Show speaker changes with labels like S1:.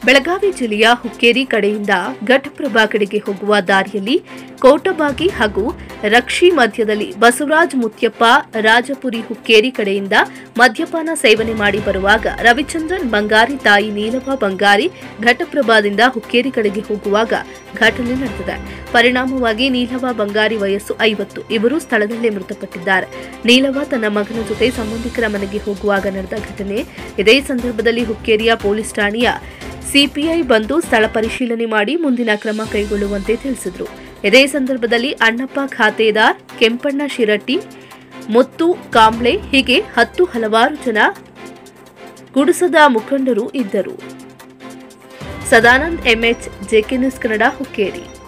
S1: ಬೆಳಗಾವಿ ಜಿಲ್ಲೆಯ ಹುಕ್ಕೇರಿ ಕಡೆಯಿಂದ ಘಟಪ್ರಭಾ ಕಡೆಗೆ ಹೋಗುವ ದಾರಿಯಲ್ಲಿ ಕೋಟಬಾಗಿ ಹಾಗೂ ರಕ್ಷಿ ಮಧ್ಯದಲ್ಲಿ ಬಸವರಾಜ್ ಮುತ್ಯಪ್ಪ ರಾಜಪುರಿ ಹುಕ್ಕೇರಿ ಕಡೆಯಿಂದ ಮದ್ಯಪಾನ ಸೇವನೆ ಮಾಡಿ ಬರುವಾಗ ರವಿಚಂದ್ರನ್ ಬಂಗಾರಿ ತಾಯಿ ನೀಲವ ಬಂಗಾರಿ ಘಟಪ್ರಭಾದಿಂದ ಹುಕ್ಕೇರಿ ಕಡೆಗೆ ಹೋಗುವಾಗ ಘಟನೆ ನಡೆದಿದೆ ಪರಿಣಾಮವಾಗಿ ನೀಲವ ಬಂಗಾರಿ ವಯಸ್ಸು ಐವತ್ತು ಇವರು ಸ್ಥಳದಲ್ಲೇ ಮೃತಪಟ್ಟಿದ್ದಾರೆ ನೀಲವ ತನ್ನ ಮಗನ ಜೊತೆ ಸಂಬಂಧಿಕರ ಮನೆಗೆ ಹೋಗುವಾಗ ನಡೆದ ಘಟನೆ ಇದೇ ಸಂದರ್ಭದಲ್ಲಿ ಹುಕ್ಕೇರಿಯ ಪೊಲೀಸ್ ಠಾಣೆಯ ಸಿಪಿಐ ಬಂದು ಸ್ಥಳ ಪರಿಶೀಲನೆ ಮಾಡಿ ಮುಂದಿನ ಕ್ರಮ ಕೈಗೊಳ್ಳುವಂತೆ ತಿಳಿಸಿದರು ಇದೇ ಸಂದರ್ಭದಲ್ಲಿ ಅಣ್ಣಪ್ಪ ಖಾತೆದಾರ್ ಕೆಂಪಣ್ಣ ಶಿರಟ್ಟಿ ಮುತ್ತು ಕಾಂಬ್ಳೆ ಹೀಗೆ ಹತ್ತು ಹಲವಾರು ಜನ ಗುಡಿಸದ ಮುಖಂಡರು ಇದ್ದರು Sadanand MH JK news Kannada Hukkeri